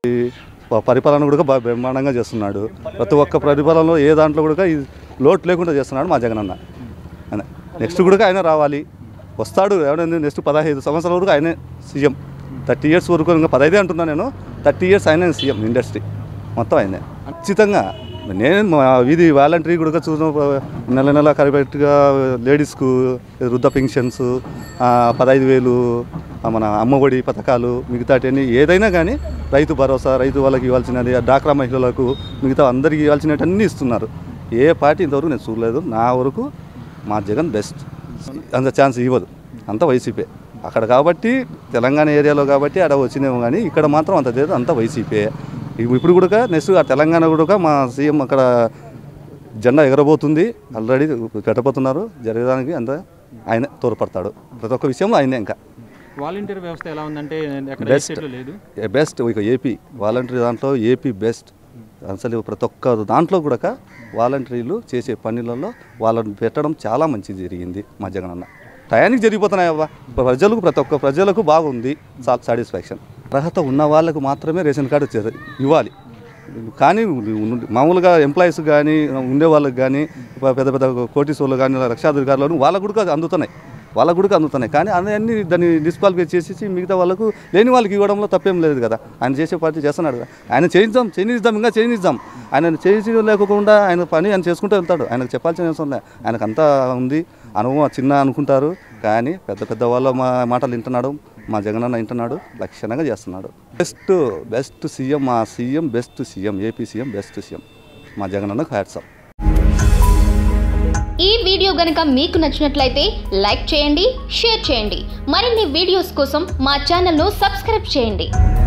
ప- పరిపాలన కూడా బాగా బ్రహ్మాండంగా చేస్తున్నాడు ప్రతి ఒక్క పరిపాలనలో ఏ దాంట్లో కూడా ఈ లోటు లేకుండా చేస్తున్నాడు మా జగనన్న ఆయన నెక్స్ట్ కూడా ఆయన రావాలి వస్తాడు ఎవరైనా నెక్స్ట్ పదహైదు సంవత్సరాల వరకు ఆయనే సీఎం థర్టీ ఇయర్స్ వరకు ఇంకా పదహైదే అంటున్నా నేను థర్టీ ఇయర్స్ ఆయనే సీఎం ఇండస్ట్రీ మొత్తం ఆయనే ఖచ్చితంగా నేను మా వీధి వాలంటరీ కూడా చూసిన నెల నెల కరెక్ట్గా లేడీస్కు వృద్ధ పెన్షన్స్ పదహైదు వేలు ఆ, మన అమ్మఒడి పథకాలు మిగతాటన్ని ఏదైనా కానీ రైతు భరోసా రైతు వాళ్ళకి ఇవ్వాల్సినది ఆ డాక్రా మహిళలకు మిగతా అందరికీ ఇవ్వాల్సినవన్నీ ఇస్తున్నారు ఏ పార్టీ ఇంతవరకు నేను చూడలేదు నా వరకు మా జగన్ బెస్ట్ అంత ఛాన్స్ ఇవ్వదు అంత వైసీపీ అక్కడ కాబట్టి తెలంగాణ ఏరియాలో కాబట్టి అక్కడ వచ్చినేమో కానీ ఇక్కడ మాత్రం అంత లేదు అంత వైసీపీ ఇప్పుడు కూడా నెక్స్ట్ ఆ తెలంగాణ కూడా మా సీఎం అక్కడ జెండా ఎగరబోతుంది ఆల్రెడీ కట్టబోతున్నారు జరగడానికి అంత ఆయన తోడ్పడతాడు ప్రతి ఒక్క విషయంలో ఆయనే ఇంకా వాలంటీర్ వ్యవస్థ ఎలా ఉందంటే ఎక్కడ Best. స్టేట్లో లేదు బెస్ట్ ఇక ఏపీ వాలంటరీ దాంట్లో ఏపీ బెస్ట్ అసలు ప్రతి ఒక్క దాంట్లో కూడా వాలంటీర్లు చేసే పనులలో వాళ్ళని పెట్టడం చాలా మంచిది జరిగింది మా జగనన్న టయానికి జరిగిపోతున్నాయి అవ్వ ప్రజలకు ప్రతి ఒక్క ప్రజలకు బాగుంది సాటిస్ఫాక్షన్ అర్హత ఉన్న వాళ్ళకు మాత్రమే రేషన్ కార్డు చే- ఇవ్వాలి కానీ ఉన్- మామూలుగా ఎంప్లాయీస్ కానీ ఉండే వాళ్ళకి కానీ పెద్ద పెద్ద కోటీసోళ్ళు కానీ లక్షాధికారులను వాళ్ళకు కూడా అందుతున్నాయి వాళ్ళకు కూడా అందుతున్నాయి కానీ అన్నీ దాన్ని డిస్క్వాలిఫై చేసేసి మిగతా వాళ్ళకు లేని వాళ్ళకి ఇవ్వడంలో తప్పేం లేదు కదా ఆయన చేసే పార్టీ చేస్తున్నాడు కదా ఆయన చేయిద్దాం చేయిద్దాం ఇంకా చేయిద్దాం ఆయన చేసి లేకుండా ఆయన పని ఆయన చేసుకుంటూ వెళ్తాడు ఆయనకు చెప్పాల్సిన అవసరం లేదు ఆయనకు అంతా ఉంది అనుభవం చిన్న అనుకుంటారు కానీ పెద్ద పెద్ద వాళ్ళ మా మాటలు వింటున్నాడు మా జగనన్న వింటున్నాడు లక్షణంగా చేస్తున్నాడు బెస్ట్ బెస్ట్ సీఎం మా CM best CM AP CM best CM మా జగనన్నకు హ్యాట్సాప్ ఈ వీడియో గనుక మీకు నచ్చినట్లయితే లైక్ చేయండి షేర్ చేయండి మరిన్ని వీడియోస్ కోసం మా ఛానల్ను సబ్స్క్రైబ్ చేయండి